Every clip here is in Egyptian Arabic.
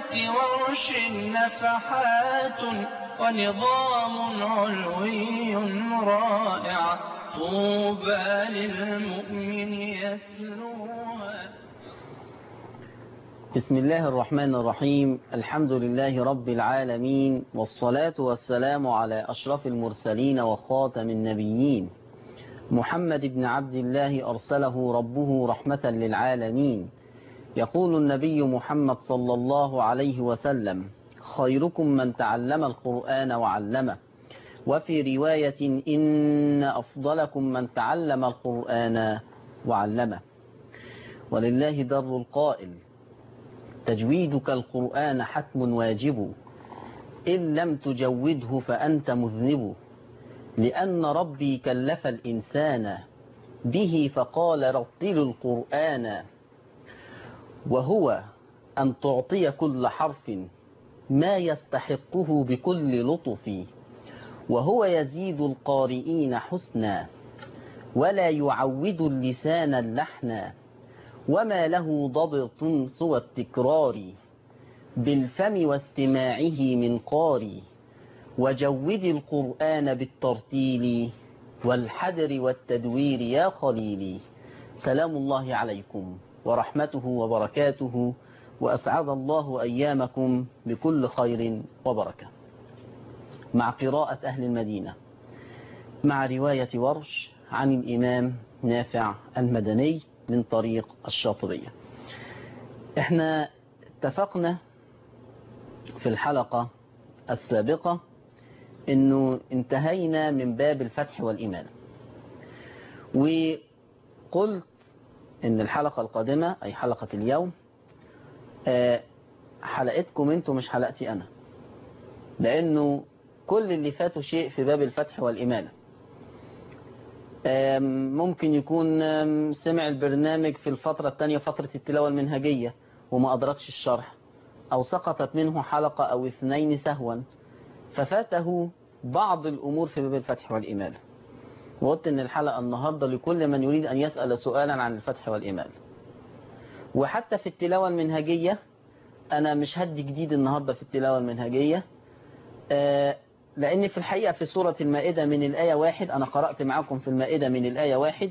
ورش نفحات ونظام علوي رائع طوبى للمؤمن يتلوها بسم الله الرحمن الرحيم الحمد لله رب العالمين والصلاة والسلام على أشرف المرسلين وخاتم النبيين محمد بن عبد الله أرسله ربه رحمة للعالمين يقول النبي محمد صلى الله عليه وسلم خيركم من تعلم القرآن وعلمه وفي رواية إن أفضلكم من تعلم القرآن وعلمه ولله در القائل تجويدك القرآن حتم واجب إن لم تجوده فأنت مذنب لأن ربي كلف الإنسان به فقال رتل القرآن وهو أن تعطي كل حرف ما يستحقه بكل لطف وهو يزيد القارئين حسنا ولا يعود اللسان اللحنا وما له ضبط سوى التكرار بالفم واستماعه من قاري وجود القرآن بالترتيل والحدر والتدوير يا خليلي سلام الله عليكم ورحمته وبركاته وأسعد الله أيامكم بكل خير وبركة مع قراءة أهل المدينة مع رواية ورش عن الإمام نافع المدني من طريق الشاطبية احنا اتفقنا في الحلقة السابقة انه انتهينا من باب الفتح والإيمان وقلت ان الحلقة القادمة اي حلقة اليوم حلقتكم انتوا مش حلقتي انا لانه كل اللي فاتوا شيء في باب الفتح والإمانة ممكن يكون سمع البرنامج في الفترة الثانية فترة التلاوة المنهجية وما أدركش الشرح أو سقطت منه حلقة أو اثنين سهوا ففاته بعض الأمور في باب الفتح والإمالة وقلت أن الحلقة النهاردة لكل من يريد أن يسأل سؤالا عن الفتح والإمالة وحتى في التلاوة المنهجية أنا مش هدي جديد النهاردة في التلاوة المنهجية لأن في الحقيقة في سورة المائدة من الآية واحد أنا قرأت معكم في المائدة من الآية واحد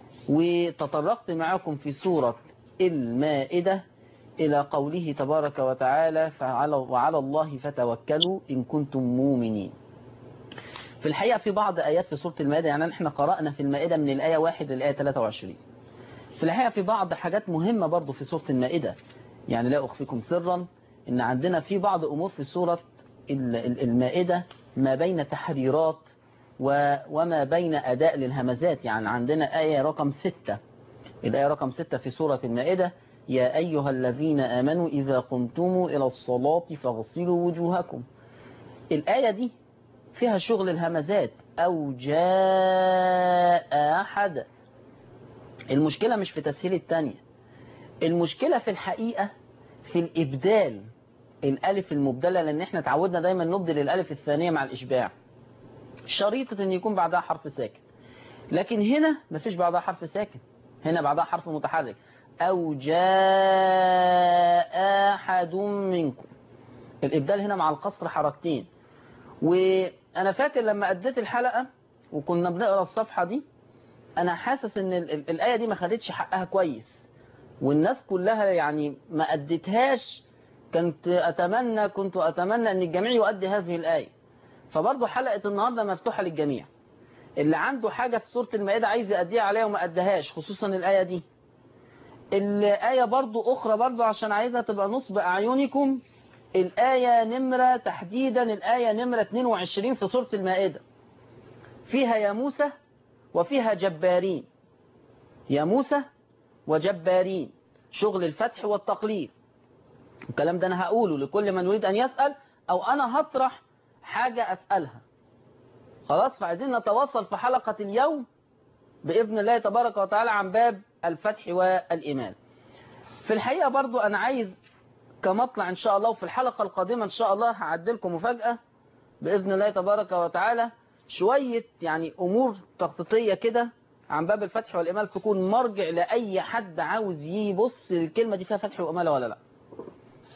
وتطرقت معكم في سورة المائدة إلى قوله تبارك وتعالى فعلى وعلى الله فتوكلوا إن كنتم مؤمنين في الحقيقة في بعض آيات في سورة المائدة يعني احنا قرأنا في المائدة من الآية واحد للآية 23 في الحقيقة في بعض حاجات مهمة برضو في سورة المائدة يعني لا أخفيكم سرا إن عندنا في بعض أمور في سورة المائدة ما بين تحريرات وما بين أداء للهمزات يعني عندنا آية رقم ستة الآية رقم ستة في سورة المائدة يا أيها الذين آمنوا إذا قمتم إلى الصلاة فاغسلوا وجوهكم الآية دي فيها شغل الهمزات أو جاء أحد المشكلة مش في تسهيل التانية المشكلة في الحقيقة في الإبدال الألف المبدلة لأن احنا تعودنا دايما نبدل الألف الثانية مع الإشباع شريطة أن يكون بعدها حرف ساكن لكن هنا مفيش بعدها حرف ساكن هنا بعدها حرف متحرك أو جاء أحد منكم الإبدال هنا مع القصر حركتين وأنا فاكر لما أديت الحلقة وكنا بنقرأ الصفحة دي أنا حاسس أن الآية دي ما خدتش حقها كويس والناس كلها يعني ما أديتهاش كنت أتمنى كنت أتمنى أن الجميع يؤدي هذه الآية فبرضه حلقة النهاردة مفتوحة للجميع اللي عنده حاجة في سورة المائدة عايز يأديها عليها وما أدهاش خصوصا الآية دي الآية برضه أخرى برضه عشان عايزها تبقى نصب أعينكم الآية نمرة تحديدا الآية نمرة 22 في سورة المائدة فيها يا موسى وفيها جبارين يا موسى وجبارين شغل الفتح والتقليل الكلام ده أنا هقوله لكل من يريد أن يسأل أو أنا هطرح حاجة أسألها خلاص فعايزين نتواصل في حلقة اليوم بإذن الله تبارك وتعالى عن باب الفتح والإيمان في الحقيقة برضو أنا عايز كمطلع إن شاء الله وفي الحلقة القادمة إن شاء الله هعدلكم مفاجأة بإذن الله تبارك وتعالى شوية يعني أمور تخطيطية كده عن باب الفتح والإمال تكون مرجع لأي حد عاوز يبص الكلمة دي فيها فتح وإمالة ولا لا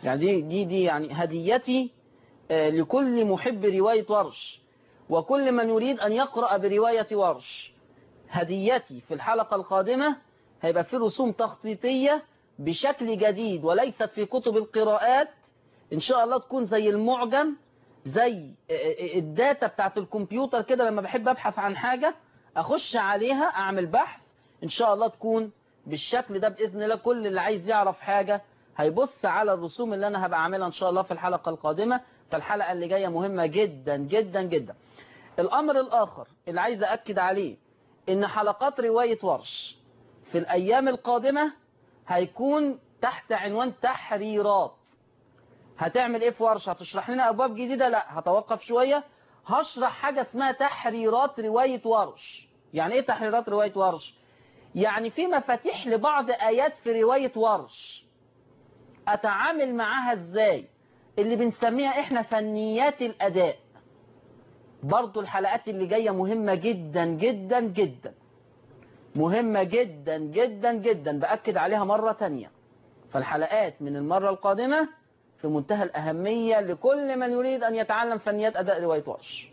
يعني دي دي دي يعني هديتي آه، لكل محب رواية ورش وكل من يريد أن يقرأ برواية ورش هديتي في الحلقة القادمة هيبقى في رسوم تخطيطية بشكل جديد وليست في كتب القراءات إن شاء الله تكون زي المعجم زي آه، آه، الداتا بتاعت الكمبيوتر كده لما بحب أبحث عن حاجة أخش عليها أعمل بحث إن شاء الله تكون بالشكل ده بإذن الله كل اللي عايز يعرف حاجة هيبص على الرسوم اللي أنا هبقى عاملها إن شاء الله في الحلقة القادمة فالحلقة اللي جاية مهمة جدا جدا جدا الأمر الآخر اللي عايز أكد عليه إن حلقات رواية ورش في الأيام القادمة هيكون تحت عنوان تحريرات هتعمل إيه في ورش هتشرح لنا أبواب جديدة لا هتوقف شوية هشرح حاجة اسمها تحريرات رواية ورش يعني إيه تحريرات رواية ورش يعني في مفاتيح لبعض آيات في رواية ورش أتعامل معاها إزاي اللي بنسميها إحنا فنيات الأداء برضو الحلقات اللي جاية مهمة جدا جدا جدا مهمة جدا جدا جدا بأكد عليها مرة تانية فالحلقات من المرة القادمة في منتهى الأهمية لكل من يريد أن يتعلم فنيات أداء رواية ورش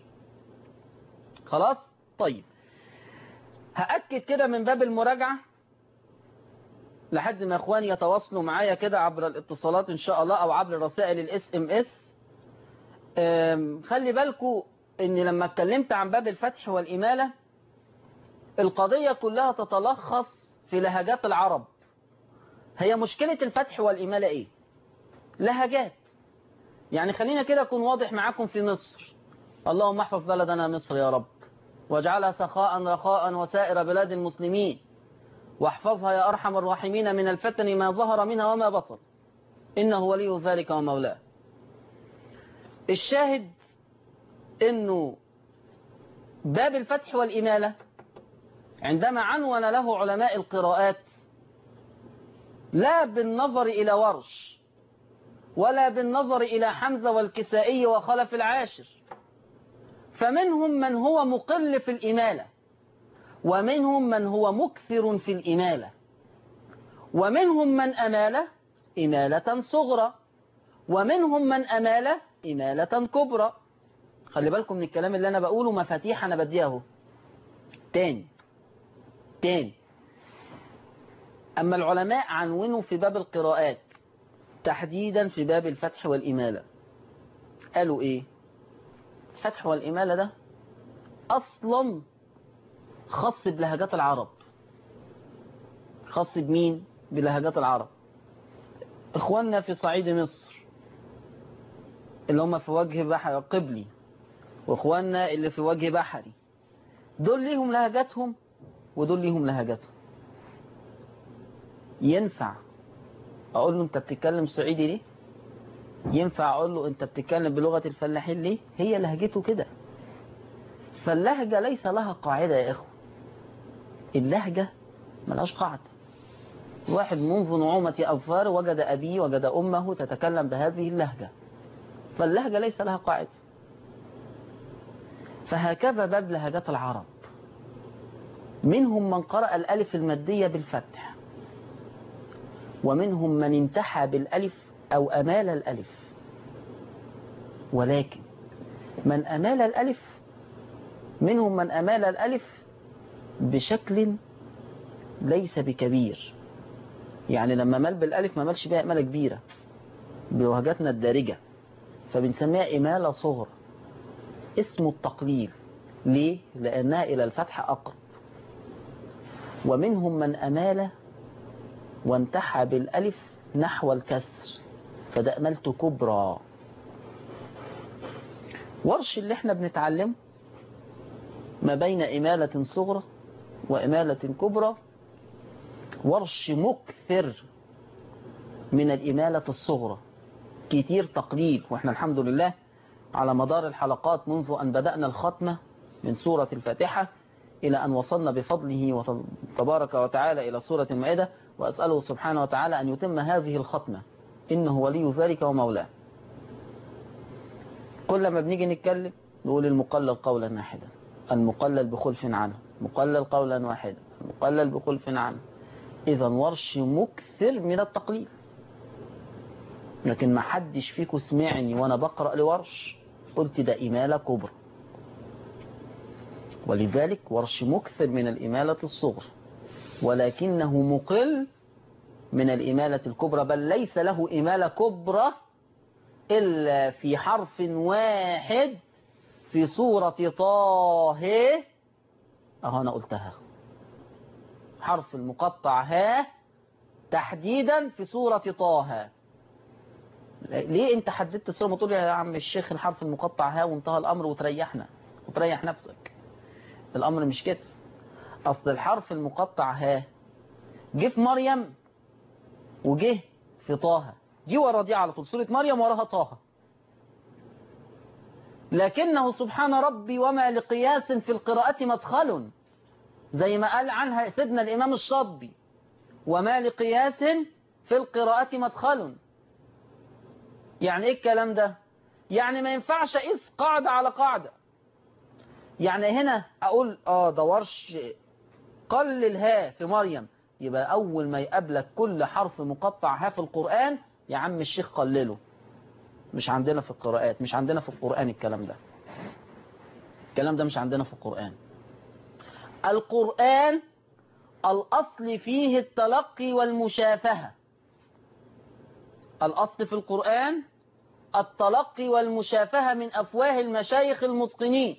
خلاص طيب هأكد كده من باب المراجعة لحد ما اخواني يتواصلوا معايا كده عبر الاتصالات ان شاء الله او عبر رسائل الاس ام اس خلي بالكوا ان لما اتكلمت عن باب الفتح والإمالة القضية كلها تتلخص في لهجات العرب هي مشكلة الفتح والإمالة ايه لهجات يعني خلينا كده اكون واضح معاكم في مصر اللهم احفظ بلدنا مصر يا رب واجعلها سخاء رخاء وسائر بلاد المسلمين واحفظها يا أرحم الراحمين من الفتن ما ظهر منها وما بطن إنه ولي ذلك ومولاه الشاهد إنه باب الفتح والإمالة عندما عنون له علماء القراءات لا بالنظر إلى ورش ولا بالنظر إلى حمزة والكسائي وخلف العاشر فمنهم من هو مقل في الإمالة ومنهم من هو مكثر في الإمالة ومنهم من أمال إمالة صغرى ومنهم من أمال إمالة كبرى خلي بالكم من الكلام اللي أنا بقوله مفاتيح أنا بديها اهو تاني تاني أما العلماء عنونوا في باب القراءات تحديدا في باب الفتح والإمالة قالوا إيه الفتح والإمالة ده أصلا خاص بلهجات العرب خاص بمين بلهجات العرب اخواننا في صعيد مصر اللي هم في وجه بحر قبلي واخواننا اللي في وجه بحري دول ليهم لهجاتهم ودول ليهم لهجاتهم ينفع اقول له انت بتتكلم صعيدي ليه ينفع اقول له انت بتتكلم بلغة الفلاحين ليه هي لهجته كده فاللهجة ليس لها قاعدة يا اخوة اللهجة ملهاش قاعدة واحد منذ نعومة أظفار وجد أبيه وجد أمه تتكلم بهذه اللهجة فاللهجة ليس لها قاعدة فهكذا باب لهجات العرب منهم من قرأ الألف المادية بالفتح ومنهم من انتحى بالألف أو أمال الألف ولكن من أمال الألف منهم من أمال الألف بشكل ليس بكبير يعني لما مال بالألف ما مالش بها إمالة كبيرة بوهجاتنا الدارجة فبنسميها إمالة صغر اسم التقليل ليه؟ لأنها إلى الفتح أقرب ومنهم من أمال وانتحى بالألف نحو الكسر فده أملت كبرى ورش اللي احنا بنتعلمه ما بين إمالة صغرى وإمالة كبرى ورش مكثر من الإمالة الصغرى كتير تقليل وإحنا الحمد لله على مدار الحلقات منذ أن بدأنا الختمة من سورة الفاتحة إلى أن وصلنا بفضله تبارك وتعالى إلى سورة المائدة وأسأله سبحانه وتعالى أن يتم هذه الختمة إنه ولي ذلك ومولاه كل ما بنيجي نتكلم نقول المقلل قولا واحدا المقلل بخلف عنه مقلل قولا واحدا مقلل بخلف عنه إذا ورش مكثر من التقليل لكن ما حدش فيكم سمعني وانا بقرأ لورش قلت ده إمالة كبرى ولذلك ورش مكثر من الإمالة الصغرى ولكنه مقل من الإمالة الكبرى بل ليس له إمالة كبرى إلا في حرف واحد في سورة طه أهو أنا قلتها حرف المقطع ها تحديدا في سورة طه ليه انت حددت السورة ما تقول يا عم الشيخ الحرف المقطع ها وانتهى الأمر وتريحنا وتريح نفسك الأمر مش كده أصل الحرف المقطع ها جه في مريم وجه في طه دي ورا دي على طول سورة مريم وراها طه لكنه سبحان ربي وما لقياس في القراءة مدخل زي ما قال عنها سيدنا الإمام الشاطبي وما لقياس في القراءة مدخل يعني ايه الكلام ده يعني ما ينفعش اقيس قاعدة على قاعدة يعني هنا اقول اه ده ورش قلل ها في مريم يبقى اول ما يقابلك كل حرف مقطع ها في القرآن يا عم الشيخ قلله مش عندنا في القراءات مش عندنا في القرآن الكلام ده الكلام ده مش عندنا في القرآن القرآن الأصل فيه التلقي والمشافهة الأصل في القرآن التلقي والمشافهة من أفواه المشايخ المتقنين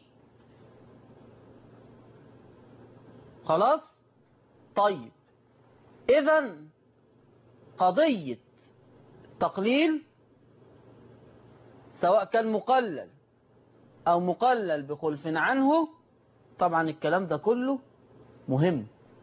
خلاص طيب إذا قضية تقليل سواء كان مقلل أو مقلل بخلف عنه طبعا الكلام ده كله مهم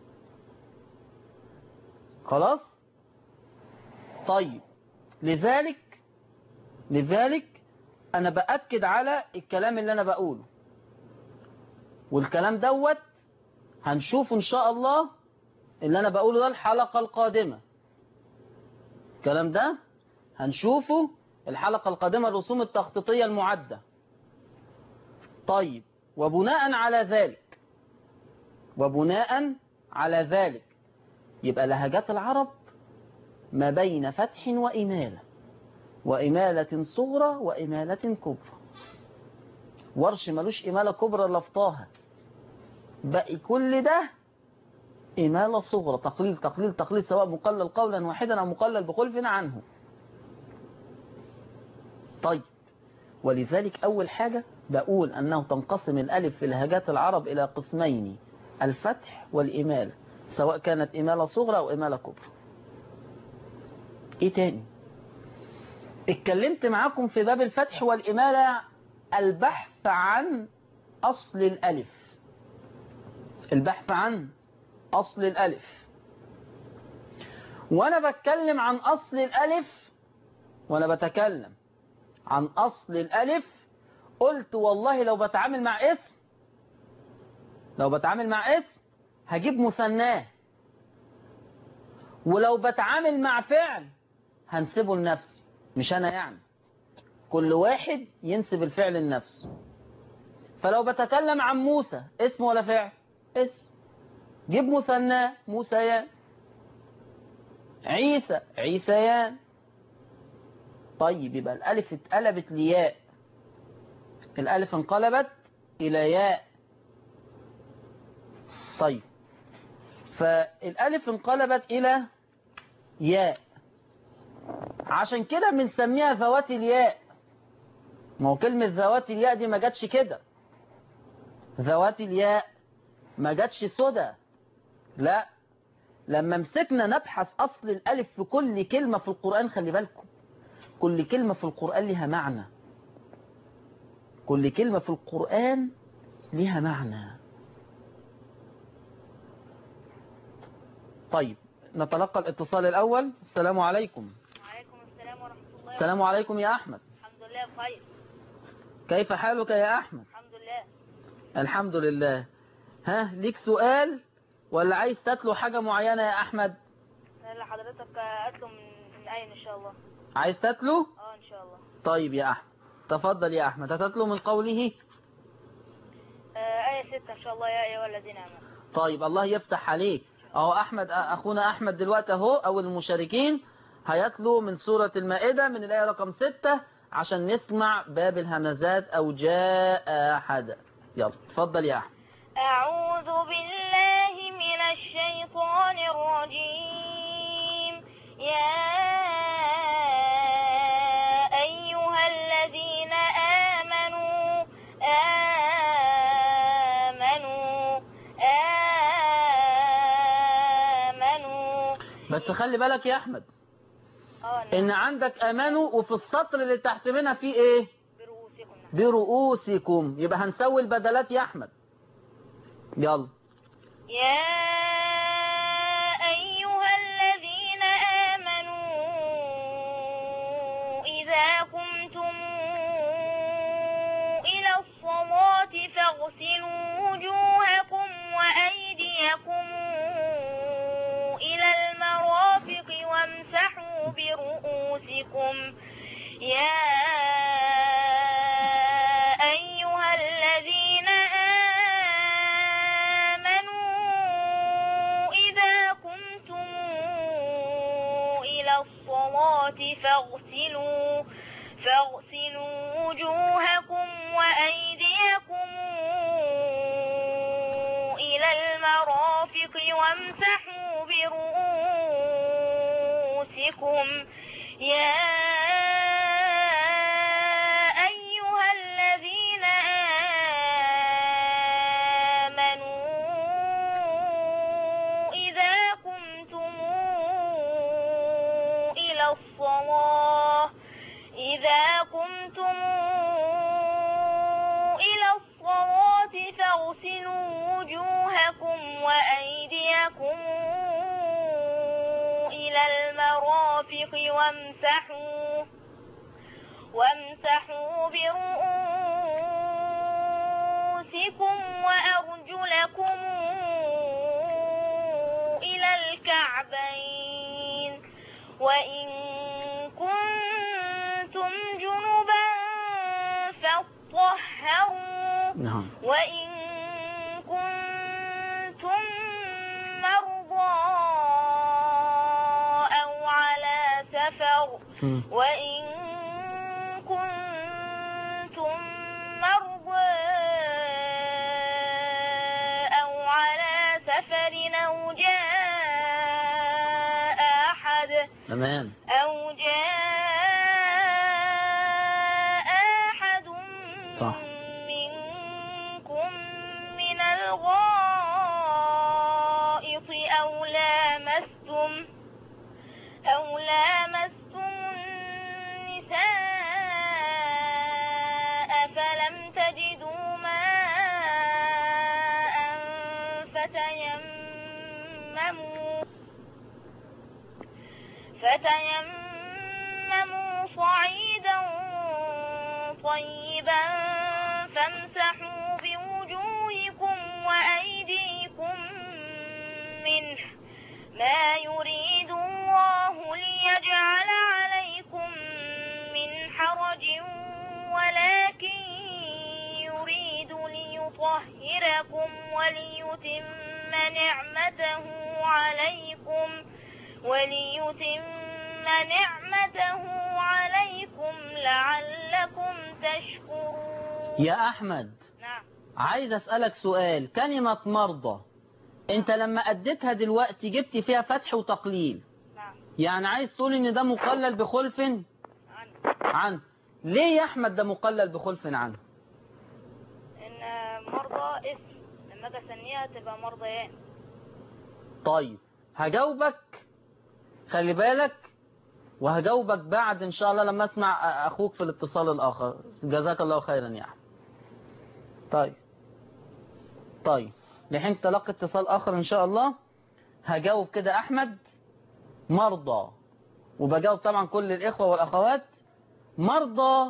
خلاص طيب لذلك لذلك أنا بأكد على الكلام اللي أنا بقوله والكلام دوت هنشوف إن شاء الله اللي أنا بقوله ده الحلقة القادمة الكلام ده هنشوفه الحلقة القادمة الرسوم التخطيطية المعدة طيب وبناء على ذلك وبناء على ذلك يبقى لهجات العرب ما بين فتح وإمالة وإمالة صغرى وإمالة كبرى ورش ملوش إمالة كبرى لفطاها بقي كل ده إمالة صغرى تقليل تقليل تقليل سواء مقلل قولا واحدا أو مقلل بخلف عنه طيب ولذلك أول حاجة بقول أنه تنقسم الألف في لهجات العرب إلى قسمين الفتح والإمالة سواء كانت إمالة صغرى أو إمالة كبرى إيه تاني اتكلمت معاكم في باب الفتح والإمالة البحث عن أصل الألف البحث عن أصل الألف وأنا بتكلم عن أصل الألف وأنا بتكلم عن أصل الألف قلت والله لو بتعامل مع اسم لو بتعامل مع اسم هجيب مثناه ولو بتعامل مع فعل هنسبه لنفسي مش أنا يعني كل واحد ينسب الفعل لنفسه فلو بتكلم عن موسى اسم ولا فعل اسم جيب مثناه موسيان عيسى عيسيان طيب يبقى الألف اتقلبت لياء الألف انقلبت إلى ياء طيب فالألف انقلبت إلى ياء عشان كده بنسميها ذوات الياء ما هو كلمة ذوات الياء دي ما جاتش كده ذوات الياء ما جاتش سدى لا لما مسكنا نبحث أصل الألف في كل كلمة في القرآن خلي بالكم كل كلمة في القرآن لها معنى كل كلمة في القرآن لها معنى طيب نتلقى الاتصال الأول السلام عليكم وعليكم السلام ورحمة الله السلام عليكم يا أحمد الحمد لله بخير كيف حالك يا أحمد الحمد لله الحمد لله ها ليك سؤال ولا عايز تتلو حاجة معينة يا أحمد اللي حضرتك أطلب من من أين إن شاء الله عايز تتلو اه إن شاء الله طيب يا أحمد تفضل يا أحمد هتتلو من قوله آه آية ستة إن شاء الله يا أيها الذين آمنوا طيب الله يفتح عليك اهو احمد اخونا احمد دلوقتي اهو او المشاركين هيتلو من سورة المائدة من الآية رقم ستة عشان نسمع باب الهمزات أو جاء أحد يلا اتفضل يا أحمد أعوذ بالله من الشيطان الرجيم يا أيها الذين آمنوا آمنوا آمنوا بس خلي بالك يا أحمد آه، نعم. إن عندك أمانوا وفي السطر اللي تحت منها في إيه برؤوسكم نعم. برؤوسكم يبقى هنسوي البدلات يا أحمد يلا يا أيها الذين آمنوا إذا قمتم إلى الصلاة فاغسلوا وجوهكم وأيديكم إلى المرافق وامسحوا برؤوسكم يا أيها الذين آمنوا إذا قمتم إلى الصلاة فاغسلوا فاغسلوا وجوهكم وأيديكم إلى المرافق وامسحوا برؤوسكم يا أيها الذين آمنوا إذا قمتم إلى الصلاة إذا قمتم إلى الصلاة فاغسلوا وجوهكم وأيديكم إلى المرافق وامسحوا وامسحوا برؤوسكم وأرجلكم إلى الكعبين وإن كنتم جنبا فاطهروا نعم وإن كنتم مرضى أو على سفر مم. وإن كنتم مرضى أو على سفر أو جاء أحد تمام أو جاء أحد صح. منكم من الغائط أو لامستم أو لامستم النساء فلم تجدوا ماء فتيمموا فتيمموا صعيدا طيبا فامسحوا بوجوهكم وأيديكم منه ما يريد الله ليجعل عليكم من حرج ولكن يريد ليطهركم وليتم نعمته عليكم وليتم نعمته عليكم لعلكم تشكرون يا أحمد نعم عايز أسألك سؤال كلمة مرضى انت لما أديتها دلوقتي جبت فيها فتح وتقليل نعم يعني عايز تقول ان ده مقلل بخلف عنه عنه ليه يا أحمد ده مقلل بخلف عنه إن مرضى اسم لما أجي أسميها تبقى مرضيان طيب هجاوبك خلي بالك وهجاوبك بعد ان شاء الله لما اسمع اخوك في الاتصال الاخر جزاك الله خيرا يا احمد طيب طيب لحين تلقي اتصال اخر ان شاء الله هجاوب كده احمد مرضى وبجاوب طبعا كل الاخوة والاخوات مرضى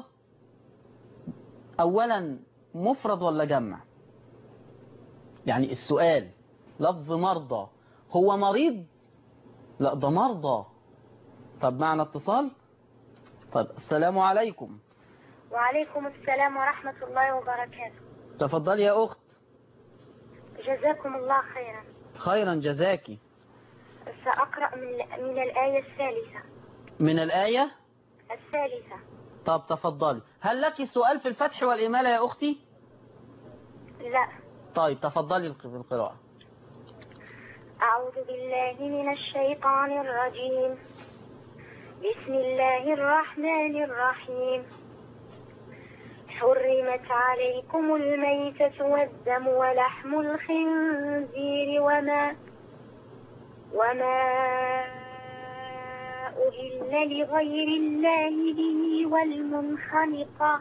اولا مفرد ولا جمع يعني السؤال لفظ مرضى هو مريض لا ده مرضى طب معنا اتصال طب السلام عليكم وعليكم السلام ورحمة الله وبركاته تفضلي يا اخت جزاكم الله خيرا خيرا جزاكي سأقرأ من, من الآية الثالثة من الآية الثالثة طب تفضلي هل لك سؤال في الفتح والإمالة يا أختي لا طيب تفضلي في القراءة أعوذ بالله من الشيطان الرجيم بسم الله الرحمن الرحيم حرمت عليكم الميتة والدم ولحم الخنزير وما وما أهل لغير الله به والمنخنقة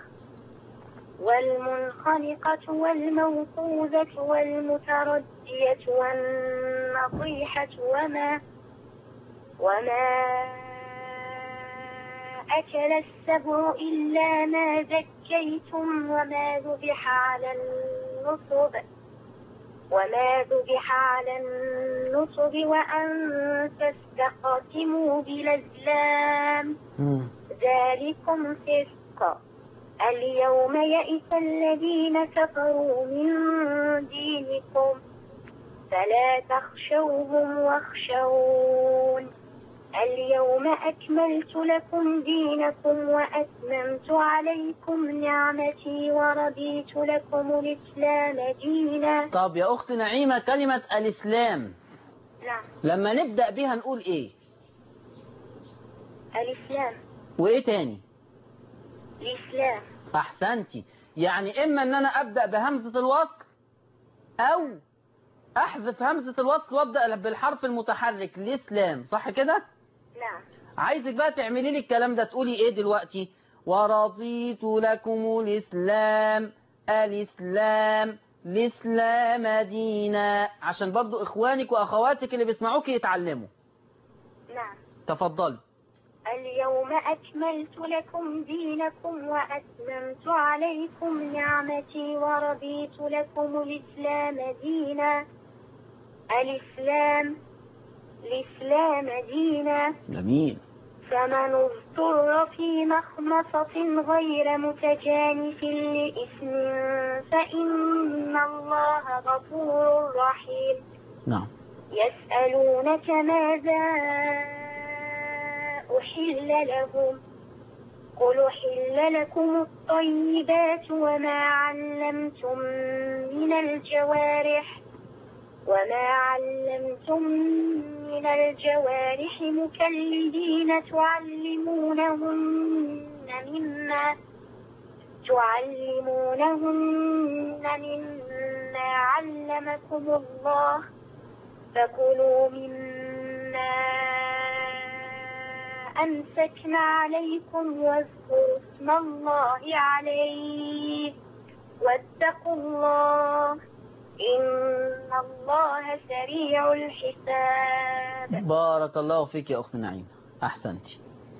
والمنخنقة والموقوذة والمتردية والنطيحة وما وما أكل السبع إلا ما زكيتم وما ذبح على النصب وما ذبح على النصب وأن تستقسموا بالأزلام مم. ذلكم فسق اليوم يئس الذين كفروا من دينكم فلا تخشوهم واخشون اليوم أكملت لكم دينكم وأتممت عليكم نعمتي ورضيت لكم الإسلام دينا طب يا أخت نعيمة كلمة الإسلام نعم لما نبدأ بيها نقول إيه الإسلام وإيه تاني الإسلام أحسنتي يعني إما أن أنا أبدأ بهمزة الوصل أو أحذف همزة الوصل وأبدأ بالحرف المتحرك الإسلام صح كده نعم عايزك بقى تعملي لي الكلام ده تقولي إيه دلوقتي ورضيت لكم الإسلام الإسلام الإسلام دينا عشان برضو إخوانك وأخواتك اللي بيسمعوك يتعلموا نعم تفضلي اليوم أكملت لكم دينكم وأتممت عليكم نعمتي ورضيت لكم الإسلام دينا الإسلام الإسلام دينا جميل فمن اضطر في مخمصة غير متجانف لإثم فإن الله غفور رحيم نعم يسألونك ماذا أحل لهم قل أحل لكم الطيبات وما علمتم من الجوارح وما علمتم من الجوارح مكلبين تعلمونهن مما تعلمونهن مما علمكم الله فكلوا مما أمسكنا عليكم واذكروا اسم الله عليه واتقوا الله إن الله سريع الحساب بارك الله فيك يا أخت نعيمة أحسنتي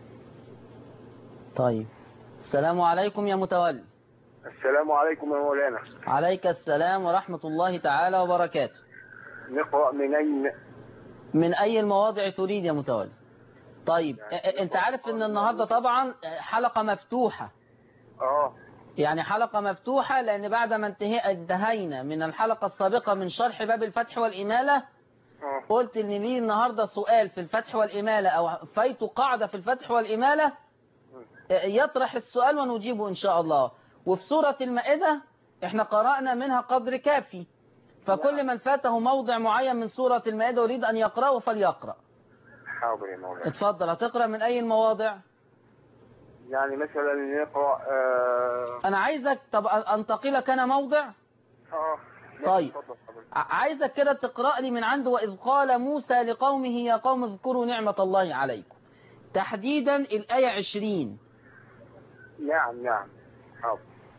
طيب السلام عليكم يا متولي السلام عليكم يا مولانا عليك السلام ورحمة الله تعالى وبركاته نقرأ من أين من أي المواضع تريد يا متولي طيب ا- ا- انت عارف ان النهاردة طبعا حلقة مفتوحة اه يعني حلقة مفتوحة لأن بعد ما انتهي انتهينا من الحلقة السابقة من شرح باب الفتح والإمالة اه قلت ان لي النهاردة سؤال في الفتح والإمالة أو فايت قاعدة في الفتح والإمالة يطرح السؤال ونجيبه إن شاء الله وفي سورة المائدة احنا قرأنا منها قدر كافي فكل من فاته موضع معين من سورة المائدة يريد أن يقرأه فليقرأ حاضر يا مولانا اتفضل هتقرأ من أي المواضع يعني مثلا نقرأ اه أنا عايزك طب أنتقلك أنا موضع اه طيب. اتفضل حضرتك. ع- عايزك كده تقرأ لي من عنده وإذ قال موسى لقومه يا قوم اذكروا نعمة الله عليكم تحديدا الآية 20 نعم نعم حاضر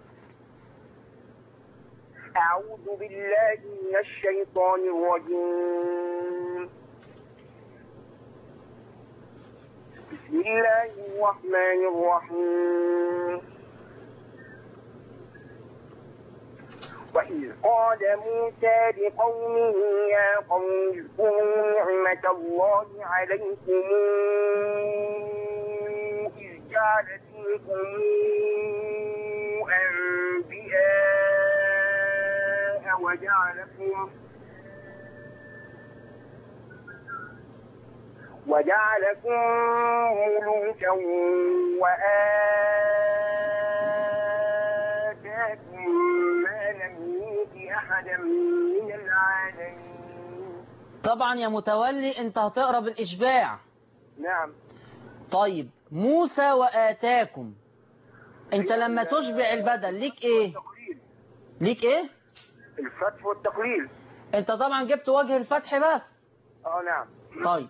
أعوذ بالله من الشيطان الرجيم بسم الله الرحمن الرحيم وإذ قال موسى لقومه يا قوم اذكروا نعمة الله عليكم إذ جعل فيكم أنبياء وجعلكم وجعلكم ملوكا وآتاكم ما لم يؤت أحدا من العالمين طبعا يا متولي انت هتقرا بالاشباع نعم طيب موسى وآتاكم انت لما تشبع البدل ليك ايه التقليل ليك ايه الفتح والتقليل انت طبعا جبت وجه الفتح بس اه نعم طيب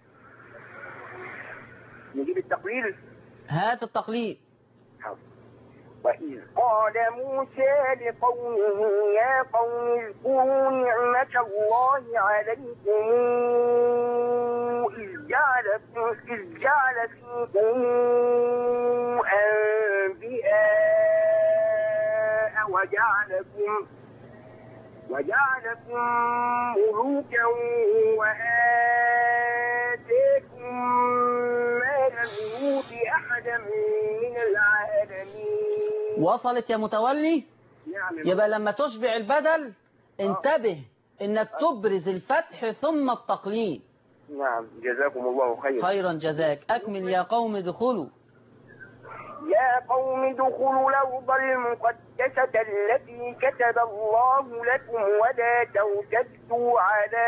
نجيب التقليل هات التقليد حاضر. وإذ قال موسى لقومه يا قوم اذكروا نعمة الله عليكم إذ جعل إذ جعل فيكم أنبياء وجعلكم وجعلكم ملوكا وآتاكم ما لم يؤت أحدا من العالمين وصلت يا متولي نعم يبقى لما تشبع البدل انتبه انك تبرز الفتح ثم التقليد نعم جزاكم الله خيرا خيرا جزاك اكمل يا قوم ادخلوا يا قوم ادخلوا الأرض المقدسة التي كتب الله لكم ولا ترتدوا على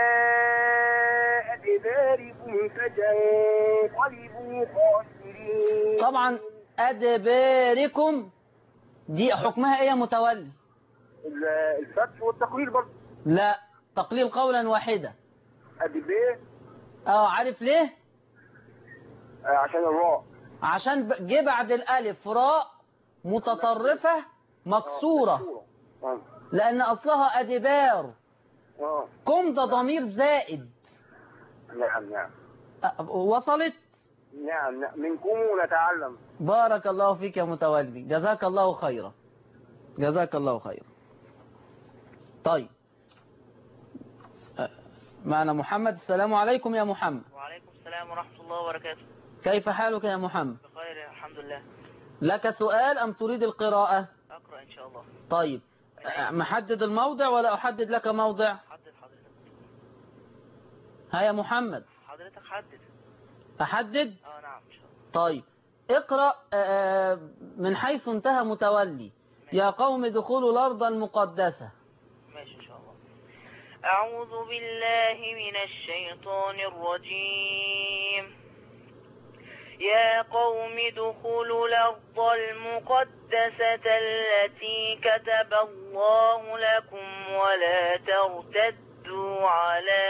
أدباركم فتنقلبوا خاسرين طبعا ادباركم دي حكمها ايه يا متولي ال- الفتح والتقليل برضه لا تقليل قولا واحدا أدبار اه عارف ليه آه، عشان الراء عشان ب- جه بعد الالف راء متطرفة مكسورة اه لان اصلها ادبار اه كم ده ضمير زائد نعم نعم أ- وصلت نعم نعم منكم نتعلم بارك الله فيك يا متولي جزاك الله خيرا جزاك الله خيرا طيب أ- معنا محمد السلام عليكم يا محمد وعليكم السلام ورحمة الله وبركاته كيف حالك يا محمد بخير الحمد لله لك سؤال أم تريد القراءة أقرأ إن شاء الله طيب أ- محدد الموضع ولا أحدد لك موضع حدد حضرتك ها يا محمد حضرتك حدد أحدد اه نعم إن شاء الله طيب اقرأ آه، من حيث انتهى متولي يا قوم ادخلوا الأرض المقدسة ماشي إن شاء الله أعوذ بالله من الشيطان الرجيم يا قوم ادخلوا الأرض المقدسة التي كتب الله لكم ولا ترتدوا على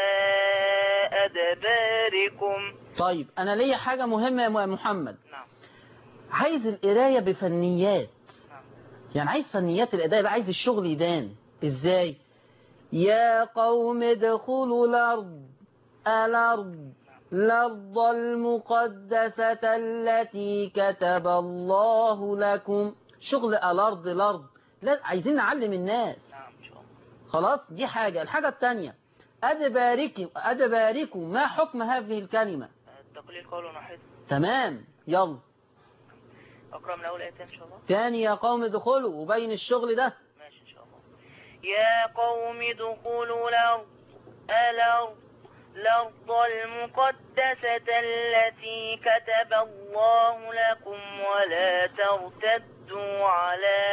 أدباركم طيب أنا ليا حاجة مهمة يا محمد نعم عايز القراية بفنيات نعم يعني عايز فنيات الأداء يبقى عايز الشغل يبان إزاي يا قوم ادخلوا الأرض الأرض الأرض المقدسة التي كتب الله لكم شغل الأرض الأرض لا عايزين نعلم الناس نعم إن شاء الله خلاص دي حاجة الحاجة الثانية أدباركم أدباركم ما حكم هذه الكلمة التقليل قول واحد تمام يلا أقرأ من أول آيتين إن شاء الله تاني يا قوم ادخلوا وبين الشغل ده ماشي إن شاء الله يا قوم ادخلوا الأرض الأرض الأرض المقدسة التي كتب الله لكم ولا ترتدوا على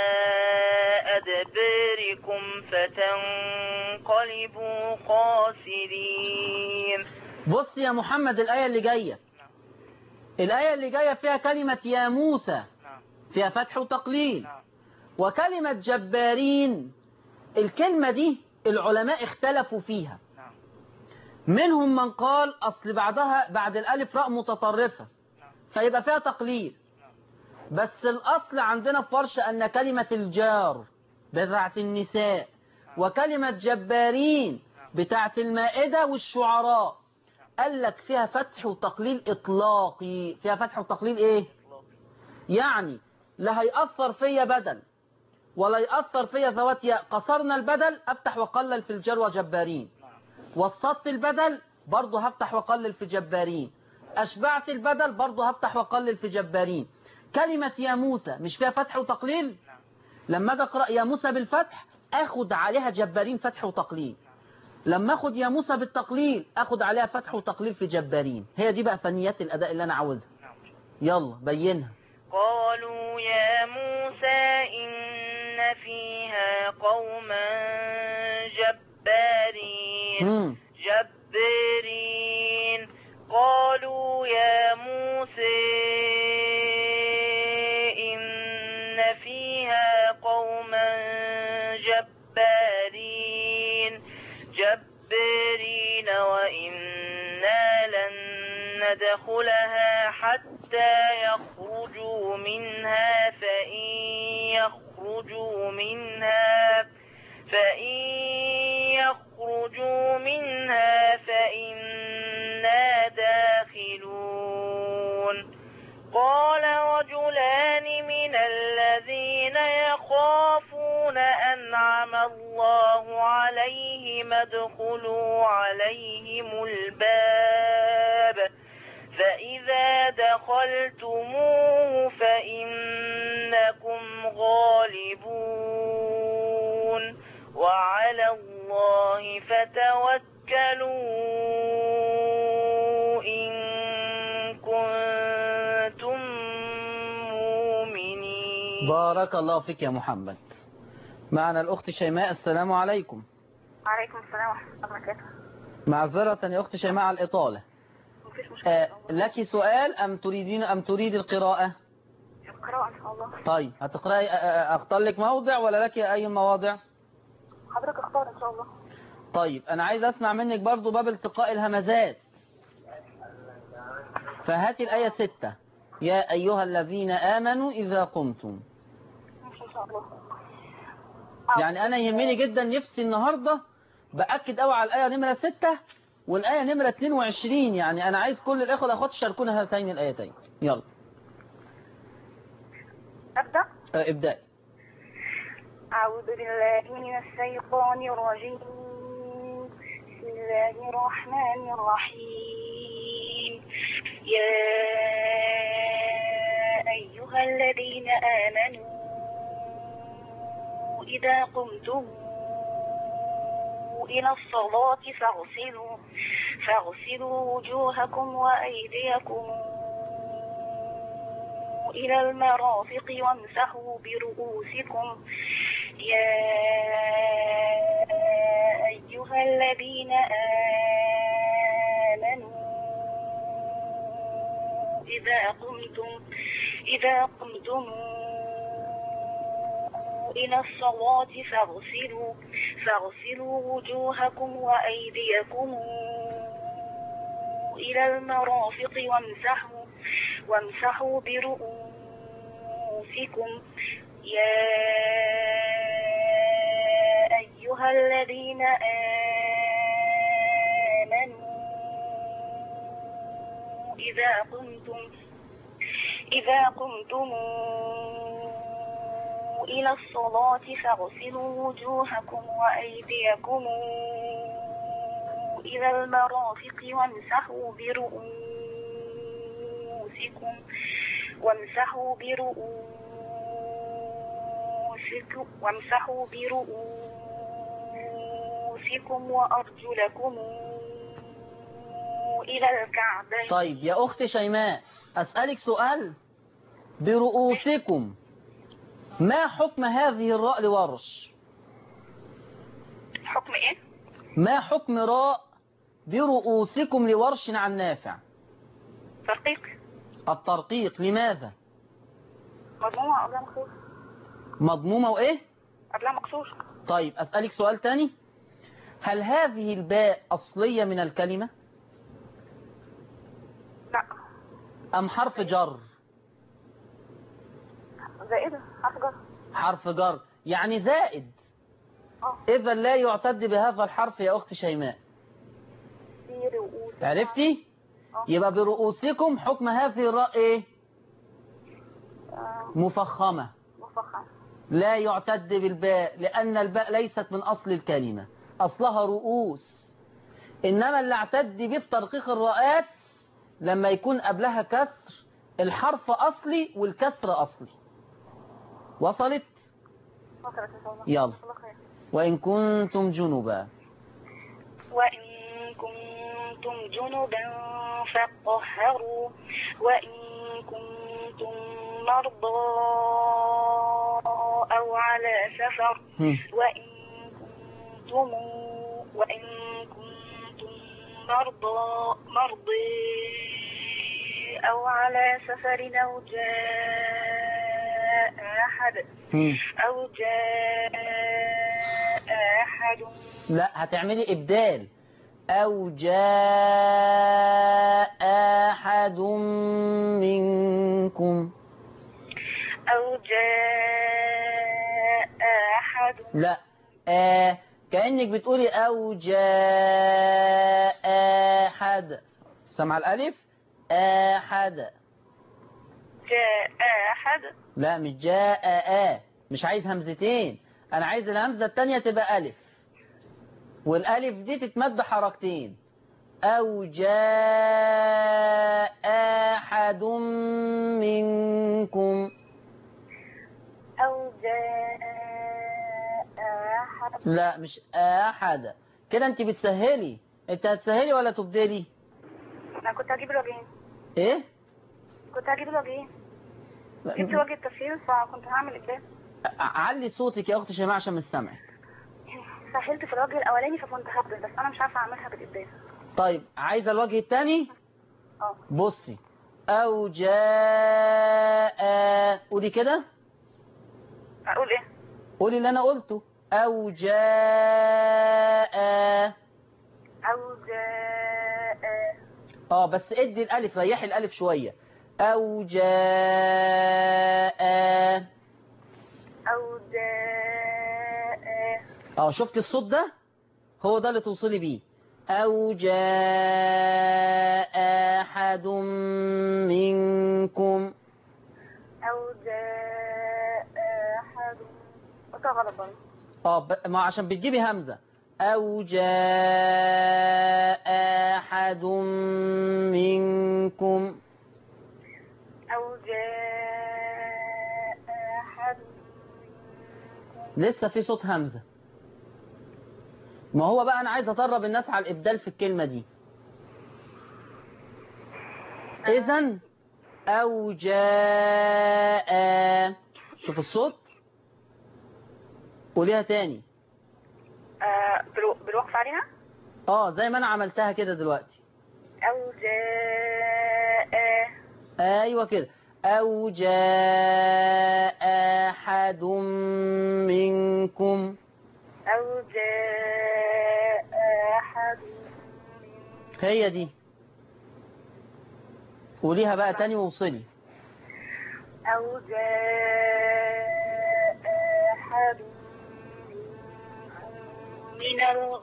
أدباركم فتنقلبوا خاسرين بص يا محمد الآية اللي جاية الآية اللي جاية فيها كلمة يا موسى نعم فيها فتح وتقليل نعم وكلمة جبارين الكلمة دي العلماء اختلفوا فيها نعم منهم من قال أصل بعدها بعد الألف راء متطرفة نعم فيبقى فيها تقليل بس الأصل عندنا في فرش أن كلمة الجار بتاعة النساء وكلمة جبارين بتاعة المائدة والشعراء قال لك فيها فتح وتقليل إطلاقي فيها فتح وتقليل إيه إطلاق. يعني لا هيأثر فيا بدل ولا يأثر فيا ذوات ياء قصرنا البدل أفتح وقلل في الجار وجبارين نعم وسطت البدل برضه هفتح وقلل في جبارين أشبعت البدل برضه هفتح وقلل في جبارين كلمة يا موسى مش فيها فتح وتقليل نعم لما اجي اقرا يا موسى بالفتح اخد عليها جبارين فتح وتقليل لما اخد يا موسى بالتقليل اخد عليها فتح وتقليل في جبارين هي دي بقى فنيات الاداء اللي انا عاوزها يلا بينها قالوا يا موسى إن فيها قوما جبارين مم. جبارين قالوا يا موسى إن فيها قوما جبارين جبارين وإنا لن ندخلها حتى يخرجوا منها فإن يخرجوا منها فإن يخرجوا منها فإنا داخلون قال رجلان من الذين يخافون أنعم الله عليهم ادخلوا عليهم الباب فإذا دخلتموه فإنكم غالبون وعلى الله فتوكلوا إن كنتم مؤمنين بارك الله فيك يا محمد معنا الأخت شيماء السلام عليكم وعليكم السلام ورحمة الله وبركاته معذرة يا أخت شيماء على الإطالة مفيش مشكلة آه لك سؤال أم تريدين أم تريد القراءة القراءة إن شاء الله طيب هتقرأي آه، آه، أختار لك موضع ولا لك أي مواضع حضرتك اختار إن شاء الله طيب أنا عايز أسمع منك برضو باب التقاء الهمزات فهاتي الآية ستة يا أيها الذين آمنوا إذا قمتم ماشي إن شاء الله يعني أنا يهمني جدا نفسي النهاردة بأكد قوي على الآية نمرة ستة والآية نمرة 22 يعني أنا عايز كل الإخوة الأخوات يشاركونا هاتين الآيتين يلا أبدأ آه، ابدأي أعوذ بالله من الشيطان الرجيم بسم الله الرحمن الرحيم يا أيها الذين آمنوا إذا قمتم إلى الصلاة فاغسلوا فاغسلوا وجوهكم وأيديكم إلى المرافق وامسحوا برؤوسكم يا أيها الذين آمنوا إذا قمتم إذا قمتم إلى الصلاة فاغسلوا فاغسلوا وجوهكم وأيديكم إلى المرافق وامسحوا وامسحوا برؤوسكم يا أيها الذين آمنوا إذا قمتم إذا قمتم إلى الصلاة فاغسلوا وجوهكم وأيديكم إلى المرافق وامسحوا برؤوسكم وامسحوا برؤوسكم وامسحوا برؤوسكم وأرجلكم إلى الكعبين طيب يا أخت شيماء أسألك سؤال برؤوسكم ما حكم هذه الراء لورش حكم إيه؟ ما حكم راء برؤوسكم لورش عن نافع ترقيق الترقيق لماذا مضمومة قبلها مكسور مضمومة وإيه قبلها مكسور طيب أسألك سؤال تاني هل هذه الباء أصلية من الكلمة لا أم حرف جر زائدة حرف جر حرف جر يعني زائد اه إذا لا يعتد بهذا الحرف يا أخت شيماء في رؤوس عرفتي اه يبقى برؤوسكم حكم هذه الراء إيه آه، مفخمة مفخم لا يعتد بالباء لأن الباء ليست من أصل الكلمة أصلها رؤوس إنما اللي اعتد به في ترقيق الراءات لما يكون قبلها كسر الحرف أصلي والكسر أصلي وصلت وصلت إن شاء الله يلا الله خير وإن كنتم جنبا وإن كنتم جنبا فطهروا وإن كنتم مرضى أو على سفر هم. وإن كنتم وإن كنتم مرضى مرضى أو على سفر أو جاء أحد هم. أو جاء أحد لا هتعملي إبدال أو جاء أحد منكم أو جاء أحد لا آه كأنك بتقولي أو جاء أحد سمع الألف أحد جاء أحد لا مش جاء آ مش عايز همزتين أنا عايز الهمزة التانية تبقى ألف والألف دي تتمد حركتين أو جاء أحد منكم أو جاء أحد لا مش أحد كده أنت بتسهلي أنت هتسهلي ولا تبدلي أنا كنت هجيب الوجهين إيه كنت هجيب الوجهين جبت وجه التفسير فكنت هعمل إبدال علي صوتك يا أخت شيماء عشان مش سامعك سهلت في الوجه الأولاني فكنت هبدل بس أنا مش عارفة أعملها بالإبدال طيب عايزة الوجه الثاني اه بصي أو جاء قولي كده أقول إيه قولي اللي أنا قلته أو جاء أو جاء اه بس ادي الألف ريحي الألف شوية أو جاء أو جاء اه شفت الصوت ده هو ده اللي توصلي بيه أو جاء أحد منكم أو جاء أحد قلتها غلط برضه اه ب... ما عشان بتجيبي همزة أو جاء أحد منكم أو جاء أحد منكم لسه في صوت همزة ما هو بقى أنا عايز أدرب الناس على الإبدال في الكلمة دي إذا أو جاء شوف الصوت قوليها تاني آه بالو- بالوقف عليها اه زي ما أنا عملتها كده دلوقتي أو جاء ايوه كده او جاء احد منكم أو جاء أحد منكم هي دي قوليها بقى تاني ووصلي أو جاء أحد منكم من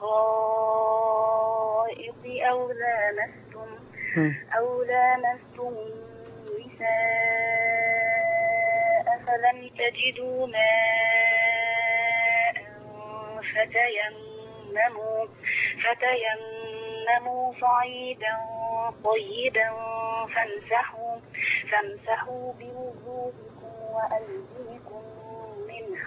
الغائط أو لامستم أو لامستم النساء فلم تجدوا ماء فتيمموا فتيمموا صعيدا طيبا فامسحوا فامسحوا بوجوهكم وأيديكم منه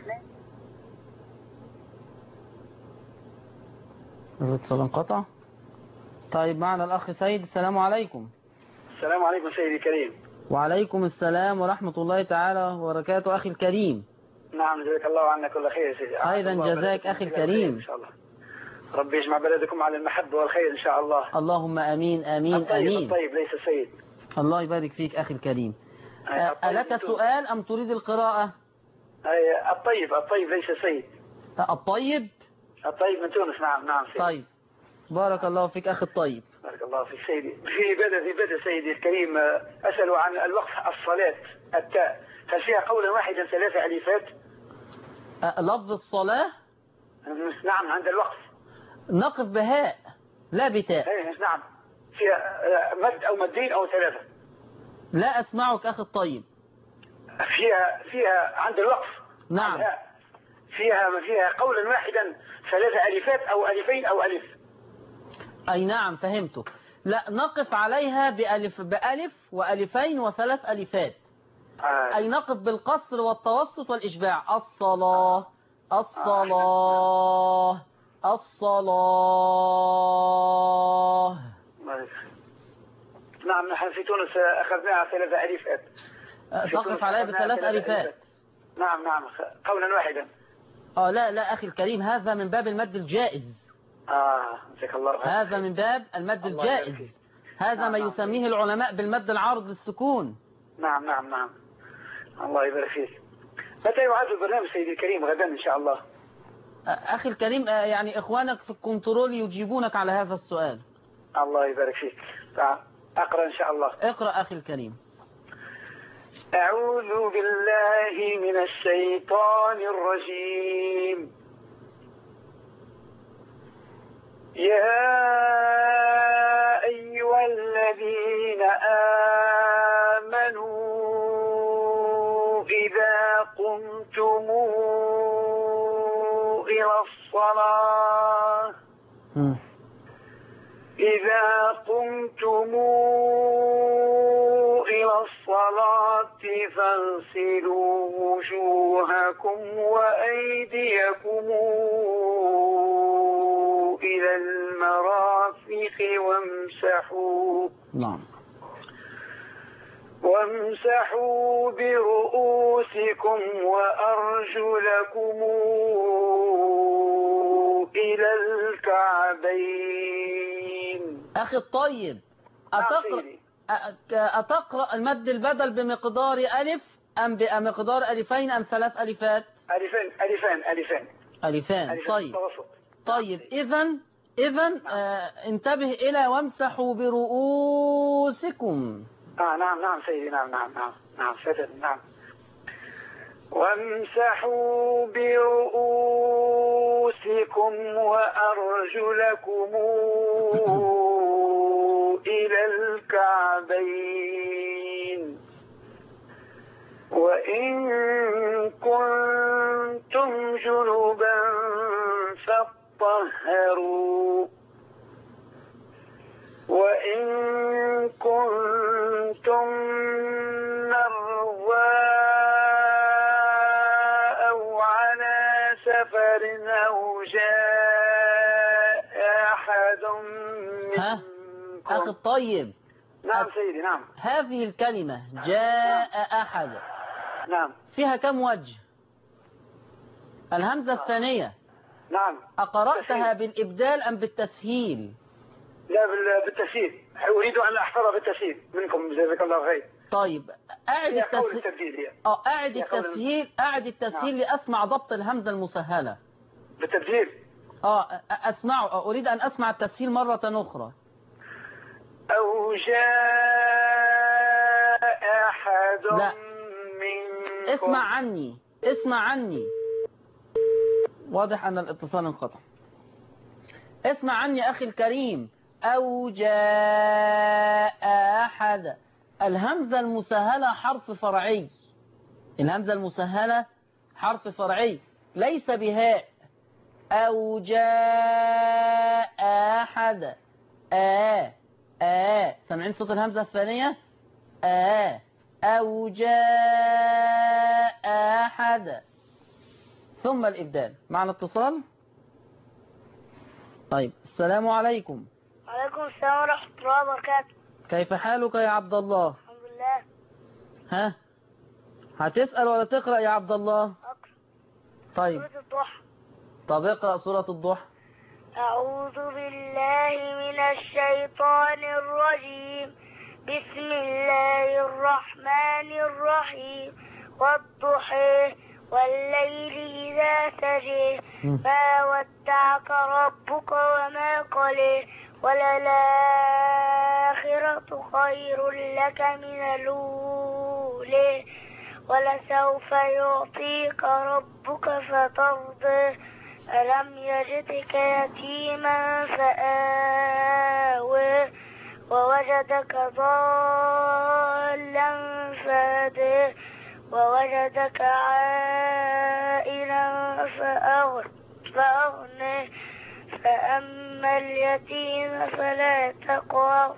الاتصال انقطع طيب معنا الأخ سيد السلام عليكم السلام عليكم سيدي الكريم وعليكم السلام ورحمة الله تعالى وبركاته أخي الكريم نعم جزاك الله عنا كل خير يا سيدي خيراً الله جزاك بلدكم أخي إلى الكريم. الخير إن شاء الله ربي يجمع بلدكم على المحبة والخير إن شاء الله اللهم أمين أمين الطيب أمين الطيب ليس السيد الله يبارك فيك أخي الكريم أي الطيب ألك أنتم. سؤال أم تريد القراءة أي الطيب الطيب ليس السيد الطيب الطيب من تونس نعم نعم سيدي طيب بارك الله فيك أخي الطيب بارك الله فيك سيدي في بدء في بدء سيدي الكريم آه، أسأل عن الوقف الصلاة التاء هل فيها قولا واحدا ثلاثة ألفات أه، لفظ الصلاة نعم عند الوقف نقف بهاء لا بتاء أي نعم فيها آه، مد أو مدين أو ثلاثة لا أسمعك أخي الطيب فيها فيها عند الوقف نعم لا. فيها فيها قولا واحدا ثلاثة ألفات أو ألفين أو ألف أي نعم فهمته لا نقف عليها بألف بألف وألفين وثلاث ألفات آه. أي نقف بالقصر والتوسط والإشباع الصلاة الصلاة الصلاة نعم نحن في تونس أخذناها ثلاث ألفات في تقف تونس عليها أخذناها بثلاث ثلاث ألفات نعم نعم قولا واحدا اه لا لا أخي الكريم هذا من باب المد الجائز آه جزاك الله خير. هذا من باب المد الله يبارك الجائز فيك. هذا نعم، ما نعم. يسميه العلماء بالمد العارض للسكون نعم نعم نعم الله يبارك فيك متى يعاد البرنامج سيدي الكريم غدا إن شاء الله أخي الكريم آه، يعني إخوانك في الكنترول يجيبونك على هذا السؤال الله يبارك فيك تعال. أقرأ إن شاء الله اقرأ أخي الكريم أعوذ بالله من الشيطان الرجيم يا أيها الذين آمنوا إذا قمتم إلى الصلاة مم. إذا قمتم إلى الصلاة فاغسلوا وجوهكم وأيديكم إلى المرافق وامسحوا نعم وامسحوا برؤوسكم وأرجلكم إلى الكعبين أخي الطيب نعم أتقرأ, سيدي. أ- أتقرأ المد البدل بمقدار ألف أم بمقدار ألفين أم ثلاث ألفات ألفان ألفان ألفان ألفان ألفان طيب متوسط طيب إذا إذا آه انتبه إلى وامسحوا برؤوسكم آه نعم نعم سيدي نعم نعم نعم نعم فتن نعم وامسحوا برؤوسكم وأرجلكم إلى الكعبين وإن كنتم جنبا فاطهروا وإن كنتم مرضى أو على سفر أو جاء أحد ها أخي منكم الطيب نعم سيدي نعم هذه الكلمة جاء أحد نعم فيها كم وجه الهمزة الثانية نعم أقرأتها بالإبدال أم بالتسهيل لا بال- بالتسهيل أريد أن أحفظها بالتسهيل منكم جزاك الله خير طيب أعد هي قول التسهيل التبديل هي أه أعد يا قول- التسهيل أعد التسهيل لأسمع ضبط الهمزة المسهلة بالتبديل أه أ- أسمعه أه، أريد أن أسمع التسهيل مرة أخرى أو جاء أحد لا. منكم اسمع عني اسمع عني واضح أن الاتصال انقطع اسمع عني أخي الكريم أو جاء أحد الهمزة المسهلة حرف فرعي الهمزة المسهلة حرف فرعي ليس بهاء أو جاء أحد آ آ سامعين صوت الهمزة الثانية آ أو جاء أحد ثم الإبدال معنا اتصال طيب السلام عليكم وعليكم السلام ورحمة الله وبركاته كيف حالك يا عبد الله الحمد لله ها هتسأل ولا تقرأ يا عبد الله أقرأ طيب سورة الضحى طب اقرأ سورة الضحى أعوذ بالله من الشيطان الرجيم بسم الله الرحمن الرحيم والضحى والليل إذا سجى مم. ما ودعك ربك وما قلى وللآخرة خير لك من الأولى ولسوف يعطيك ربك فترضى ألم يجدك يتيما فآوى ووجدك ضالا فهدى ووجدك عائلا فأغ- فأغنى فأما اليتيم فلا تقهر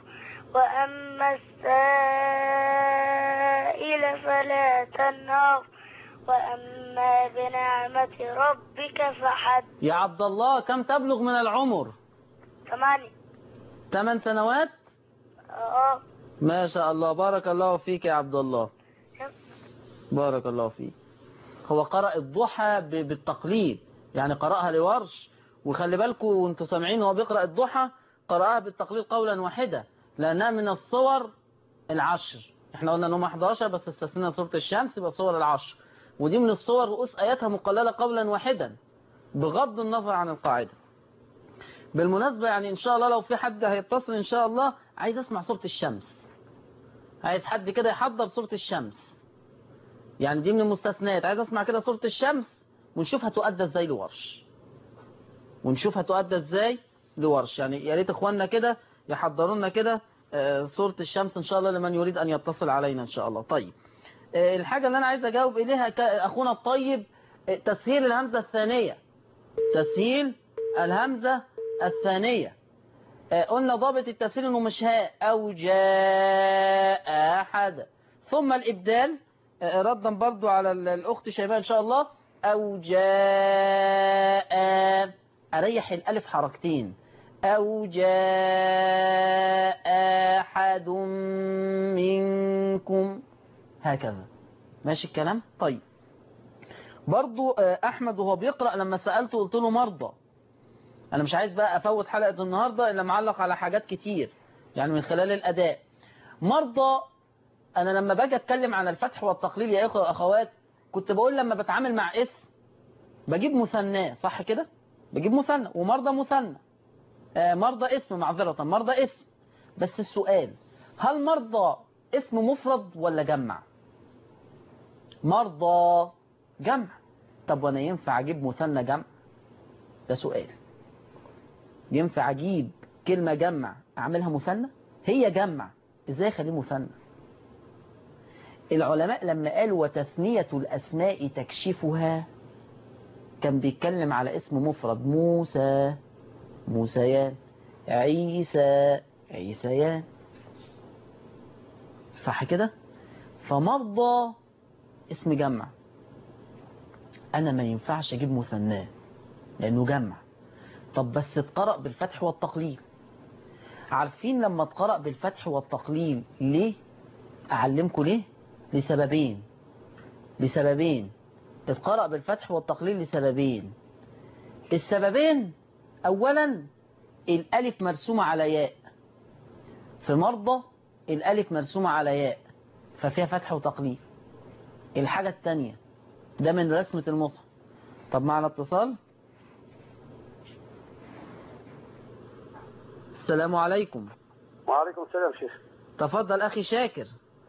وأما السائل فلا تنهر وأما بنعمة ربك فحد يا عبد الله كم تبلغ من العمر ثمانية ثمان سنوات اه ما شاء الله بارك الله فيك يا عبد الله بارك الله فيك هو قرأ الضحى ب- بالتقليد يعني قرأها لورش وخلي بالكم وانتوا سامعين هو بيقرأ الضحى قرأها بالتقليد قولا واحدا لأنها من الصور العشر احنا قلنا انهم 11 بس استثنينا سورة الشمس يبقى صور العشر ودي من الصور رؤوس آياتها مقللة قولا واحدا بغض النظر عن القاعدة بالمناسبة يعني ان شاء الله لو في حد هيتصل ان شاء الله عايز اسمع سورة الشمس عايز حد كده يحضر سورة الشمس يعني دي من المستثنيات عايز اسمع كده سورة الشمس ونشوف هتؤدى ازاي لورش ونشوف هتؤدى ازاي لورش يعني يا ريت اخواننا كده يحضروا لنا كده آه، سورة الشمس ان شاء الله لمن يريد ان يتصل علينا ان شاء الله طيب آه، الحاجة اللي انا عايز اجاوب اليها ك- اخونا الطيب آه، تسهيل الهمزة الثانية تسهيل الهمزة الثانية آه، قلنا ضابط التسهيل انه مش هاء او جاء احد ثم الابدال آه، ردا برضو على ال- الاخت شيماء ان شاء الله او جاء اريح الالف حركتين او جاء احد منكم هكذا ماشي الكلام طيب برضو آه، احمد وهو بيقرأ لما سألته قلت له مرضى انا مش عايز بقى افوت حلقة النهاردة الا معلق على حاجات كتير يعني من خلال الاداء مرضى انا لما باجي اتكلم عن الفتح والتقليل يا اخوة واخوات كنت بقول لما بتعامل مع اسم بجيب مثناه صح كده بجيب مثنى ومرضى مثنى آه، مرضى اسم معذرة مرضى اسم بس السؤال هل مرضى اسم مفرد ولا جمع مرضى جمع طب وانا ينفع اجيب مثنى جمع ده سؤال ينفع اجيب كلمة جمع اعملها مثنى هي جمع ازاي اخليه مثنى العلماء لما قالوا وتثنية الاسماء تكشفها كان بيتكلم على اسم مفرد موسى موسيان عيسى عيسيان صح كده فمرضى اسم جمع انا ما ينفعش اجيب مثناه لانه جمع طب بس اتقرأ بالفتح والتقليل عارفين لما اتقرأ بالفتح والتقليل ليه اعلمكم ليه لسببين لسببين اتقرأ بالفتح والتقليل لسببين السببين اولا الالف مرسومة على ياء في مرضى الالف مرسومة على ياء ففيها فتح وتقليل الحاجة التانية ده من رسمة المصحف طب معنا اتصال السلام عليكم وعليكم السلام شيخ تفضل أخي شاكر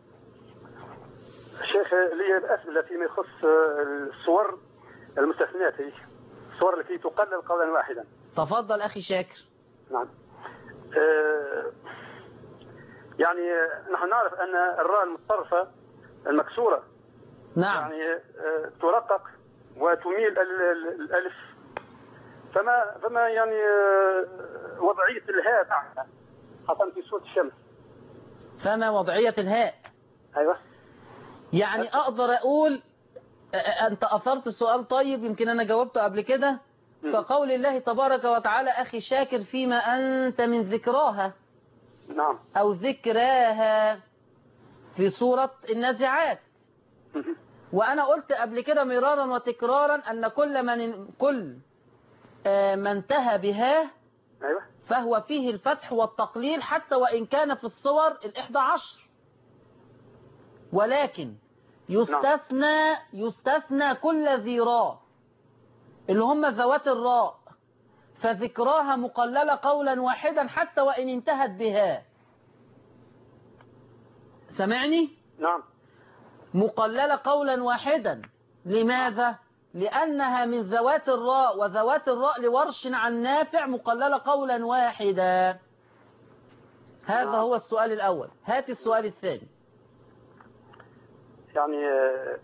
شيخ لي الأسئلة فيما يخص الصور المستثنيات هي الصور التي تقلل قولا واحدا تفضل أخي شاكر نعم آه، يعني نحن نعرف أن الراء المطرفة المكسورة نعم يعني آه، ترقق وتميل ال- ال- الألف فما فما يعني آه، وضعية الهاء معها خاصة في سورة الشمس فما وضعية الهاء أيوه يعني أقدر أقول أ- أ- أنت أثرت سؤال طيب يمكن أنا جاوبته قبل كده مم. كقول الله تبارك وتعالى أخي شاكر فيما أنت من ذكراها نعم أو ذكراها في سورة النازعات مهم. وأنا قلت قبل كده مرارا وتكرارا أن كل من كل آه، ما انتهى بها أيوه فهو فيه الفتح والتقليل حتى وإن كان في الصور الإحدى عشر ولكن يستثنى يستثنى كل ذي راء اللي هم ذوات الراء فذكراها مقللة قولا واحدا حتى وإن انتهت بها سمعني نعم مقللة قولا واحدا لماذا لأنها من ذوات الراء وذوات الراء لورش عن نافع مقللة قولا واحدا هذا نعم. هو السؤال الأول هات السؤال الثاني يعني آه،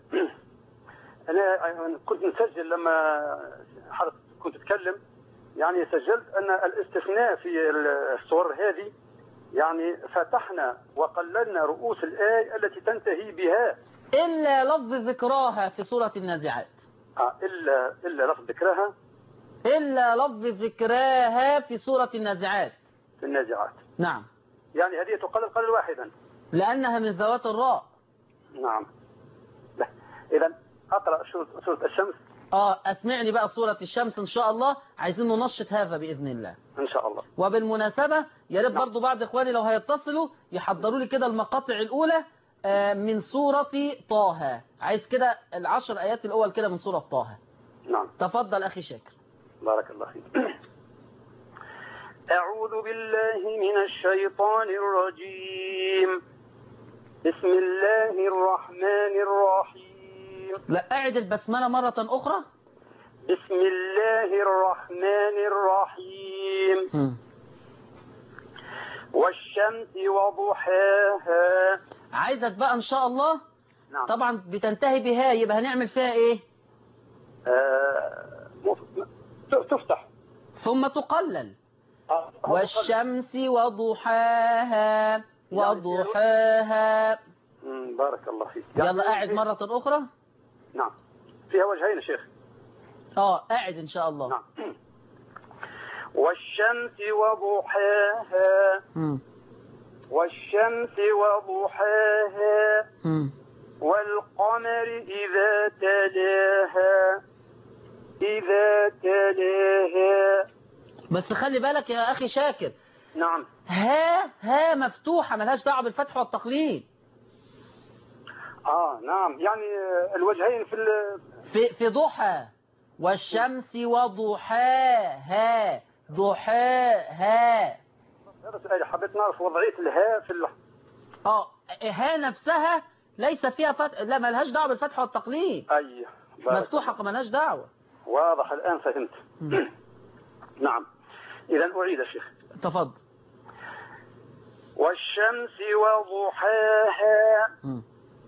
أنا كنت مسجل لما حضرتك كنت تتكلم يعني سجلت أن الاستثناء في الصور هذه يعني فتحنا وقللنا رؤوس الآية التي تنتهي بها إلا لفظ ذكراها في سورة النازعات آه إلا إلا لفظ ذكرها إلا لفظ ذكراها في سورة النازعات في النازعات نعم يعني هذه تقلل قلل واحدا لأنها من ذوات الراء نعم لا إذا أقرأ سورة سورة الشمس اه اسمعني بقى سورة الشمس ان شاء الله عايزين ننشط هذا بإذن الله إن شاء الله وبالمناسبة يا ريت نعم. برضو بعض اخواني لو هيتصلوا يحضروا لي كده المقاطع الاولى آه، من سورة طه عايز كده العشر ايات الاول كده من سورة طه نعم تفضل اخي شاكر بارك الله فيك أعوذ بالله من الشيطان الرجيم بسم الله الرحمن الرحيم لا اعد البسملة مرة اخرى بسم الله الرحمن الرحيم مم. والشمس وضحاها عايزك بقى ان شاء الله نعم طبعا بتنتهي بها يبقى هنعمل فيها ايه آه مف- ت- تفتح ثم تقلل آه، والشمس وضحاها وضحاها مم، بارك الله فيك يلا قاعد في- مرة أخرى نعم فيها وجهين يا شيخ اه قاعد إن شاء الله نعم والشمس وضحاها مم. والشمس وضحاها مم. والقمر إذا تلاها إذا تلاها بس خلي بالك يا أخي شاكر نعم ها ها مفتوحة ملهاش دعوة بالفتح والتقليد آه نعم يعني آه، الوجهين في ال- في في ضحى والشمس وضحاها ضحاها هذا سؤال حبيت نعرف وضعية الهاء في ال... اه ها نفسها ليس فيها فتح لا ملهاش دعوة بالفتح والتقليد أي بارك مفتوحة ملهاش دعوة واضح الآن فهمت مم. نعم إذا أعيد يا شيخ تفضل والشمس وضحاها مم.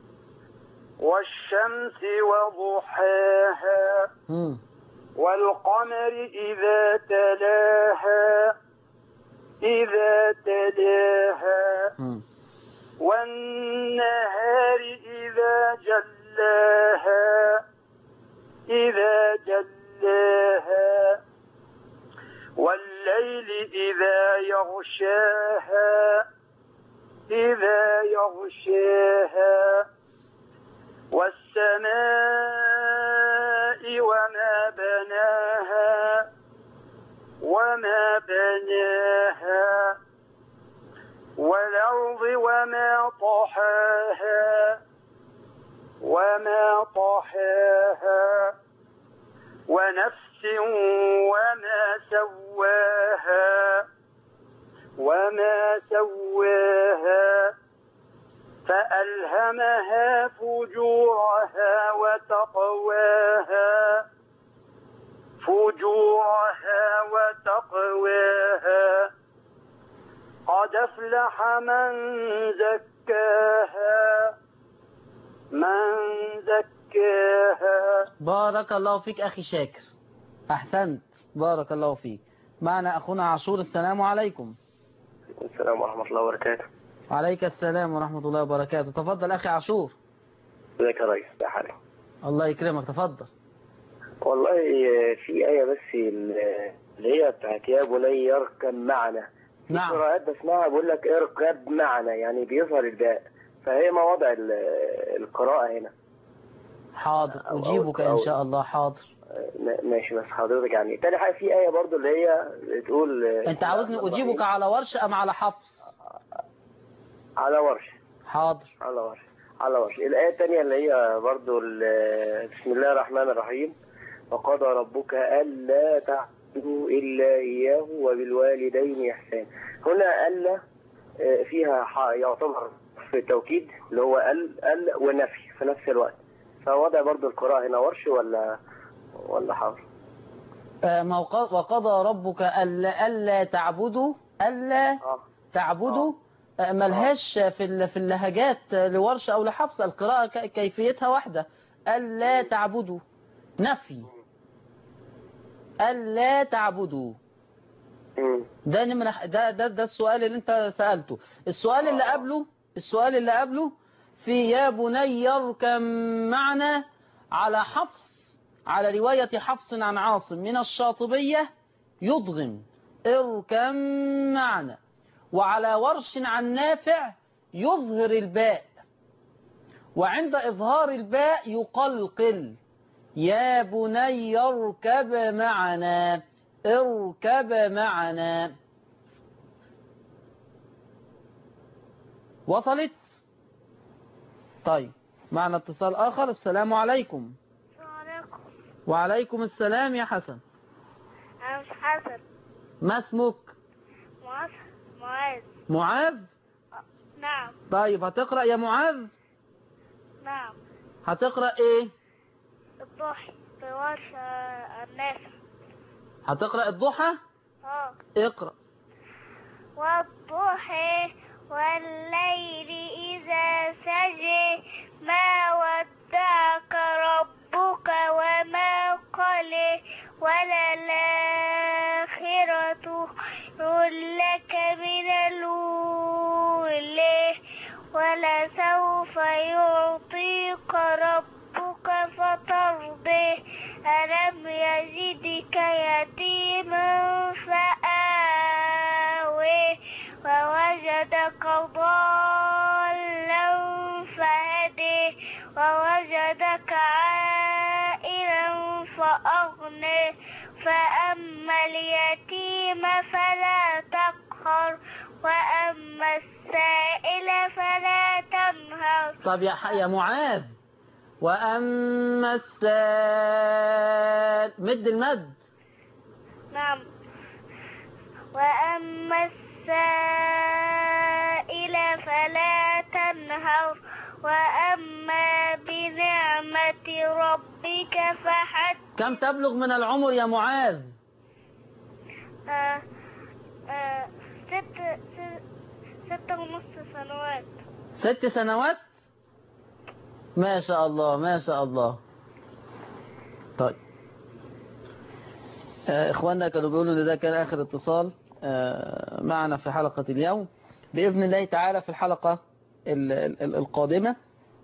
والشمس وضحاها مم. والقمر إذا تلاها إذا تلاها مم. والنهار إذا جلاها إذا جلاها والليل إذا يغشاها إذا يغشاها والسماء وما بناها وما بناها والأرض وما طحاها وما طحاها ونفس وما سواها وما سواها فألهمها فجورها وتقواها فجورها وتقواها قد افلح من زكاها من زكاها بارك الله فيك أخي شاكر أحسنت بارك الله فيك معنا أخونا عاشور السلام عليكم السلام ورحمة الله وبركاته عليك السلام ورحمة الله وبركاته تفضل أخي عاشور ازيك يا ريس يا حالي الله يكرمك تفضل والله في آية بس اللي هي بتاعت يا بني اركب معنا في نعم. قراءات بسمعها بقول لك اركب معنا يعني بيظهر الباء فهي ما وضع ال- القراءة هنا حاضر أو- أجيبك أو- إن أو- شاء الله حاضر ما- ماشي بس حضرتك يعني تاني حاجة في آية برضو اللي هي بتقول أنت عاوزني أجيبك على ورش أم على حفص على ورش حاضر على ورش على ورش الآية التانية اللي هي برضو ال- بسم الله الرحمن الرحيم وقضى ربك ألا تعبدوا إلا إياه وبالوالدين إحسان هنا ألا آه، فيها ح- يعتبر في التوكيد اللي هو ال ال ونفي في نفس الوقت فوضع برضو القراءة هنا ورش ولا ولا حاضر آه، ما وق- وقضى ربك ألا, ألا تعبدوا ألا اه تعبدوا آه، ملهاش في ال- في اللهجات آه، لورش أو لحفص القراءة ك- كيفيتها واحدة ألا تعبدوا نفي ألا تعبدوا مم. ده نمرة ده ده ده السؤال اللي انت سألته السؤال اللي قبله السؤال اللي قبله في يا بني اركم معنا على حفص على رواية حفص عن عاصم من الشاطبية يضغم اركم معنا وعلى ورش عن نافع يظهر الباء وعند إظهار الباء يقلقل يا بني اركب معنا اركب معنا وصلت طيب معنا اتصال آخر السلام عليكم السلام عليكم وعليكم السلام يا حسن أنا مش حسن ما اسمك معاذ معاذ معاذ نعم طيب هتقرأ يا معاذ نعم هتقرأ ايه الضحي بورش النافع هتقرأ الضحى اه اقرأ والضحى والليل إذا سجى ما ودعك ربك وما قلى وللآخرة خير لك من الأولى ولسوف يعطيك ربك فترضى ألم يجدك يتيما فآوي ووجدك ضالا فهدي ووجدك عائلا فأغني فأما اليتيم فلا تقهر وأما السائل فلا تنهر طب يا, ح- يا معاذ وأما السال مد المد نعم وأما السائل فلا تنهر وأما بنعمة ربك فحدث كم تبلغ من العمر يا معاذ آه آه ست ست- ستة ونص سنوات ست سنوات ما شاء الله ما شاء الله طيب آه، اخواننا كانوا بيقولوا ان ده كان اخر اتصال آه، معنا في حلقة اليوم بإذن الله تعالى في الحلقة ال- ال- القادمة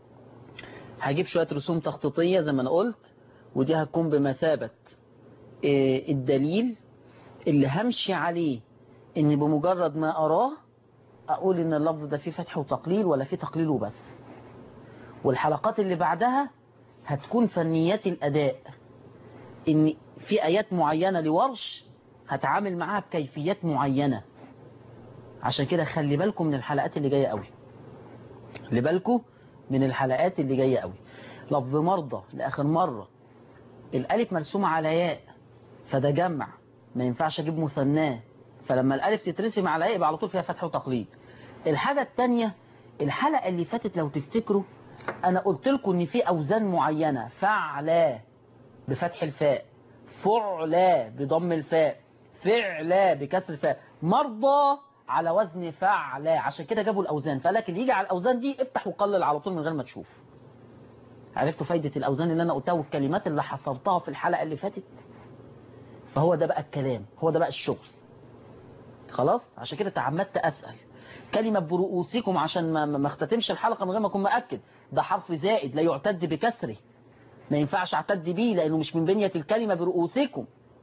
هجيب شوية رسوم تخطيطية زي ما انا قلت ودي هتكون بمثابة آه، الدليل اللي همشي عليه ان بمجرد ما اراه اقول ان اللفظ ده فيه فتح وتقليل ولا فيه تقليل وبس والحلقات اللي بعدها هتكون فنيات الاداء ان في ايات معينة لورش هتعامل معاها بكيفيات معينة عشان كده خلي بالكم من الحلقات اللي جاية قوي خلي بالكم من الحلقات اللي جاية قوي لفظ مرضى لاخر مرة الالف مرسومة على ياء فده جمع ما ينفعش اجيب مثناه فلما الالف تترسم على ياء يبقى على طول فيها فتح وتقليل الحاجة التانية الحلقة اللي فاتت لو تفتكروا انا قلت لكم ان في اوزان معينة فعلا بفتح الفاء فعلا بضم الفاء فعلا بكسر الفاء مرضى على وزن فعلا عشان كده جابوا الاوزان فلكن اللي يجي على الاوزان دي افتح وقلل على طول من غير ما تشوف عرفتوا فايدة الاوزان اللي انا قلتها والكلمات اللي حصرتها في الحلقة اللي فاتت فهو ده بقى الكلام هو ده بقى الشغل خلاص عشان كده تعمدت اسال كلمة برؤوسكم عشان ما ما اختتمش الحلقة من غير ما اكون مأكد ده حرف زائد لا يعتد بكسره ما ينفعش اعتد بيه لانه مش من بنية الكلمة برؤوسكم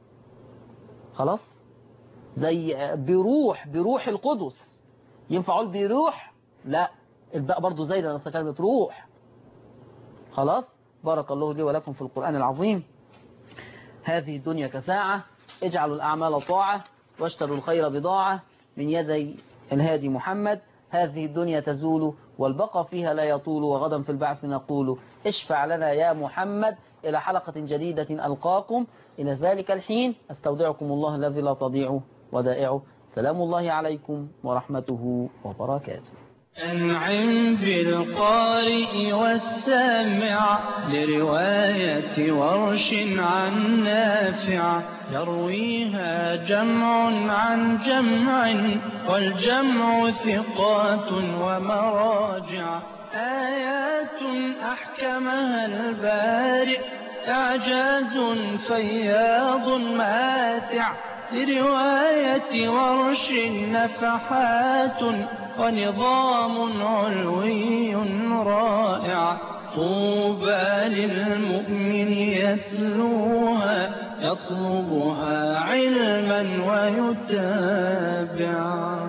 خلاص زي بروح بروح القدس ينفع اقول بروح لا الباء برضو زي لان أصل كلمة روح خلاص بارك الله لي ولكم في القرآن العظيم هذه الدنيا كساعة اجعلوا الأعمال طاعة واشتروا الخير بضاعة من يدي الهادي محمد هذه الدنيا تزول والبقى فيها لا يطول وغدا في البعث نقول اشفع لنا يا محمد إلى حلقة جديدة ألقاكم إلى ذلك الحين أستودعكم الله الذي لا تضيع ودائعه سلام الله عليكم ورحمته وبركاته أنعم بالقارئ والسامع لرواية ورش عن نافع يرويها جمع عن جمع والجمع ثقات ومراجع آيات أحكمها البارئ إعجاز فياض ماتع لرواية ورش نفحات ونظام علوي رائع طوبى للمؤمن يتلوها يطلبها علما ويتابع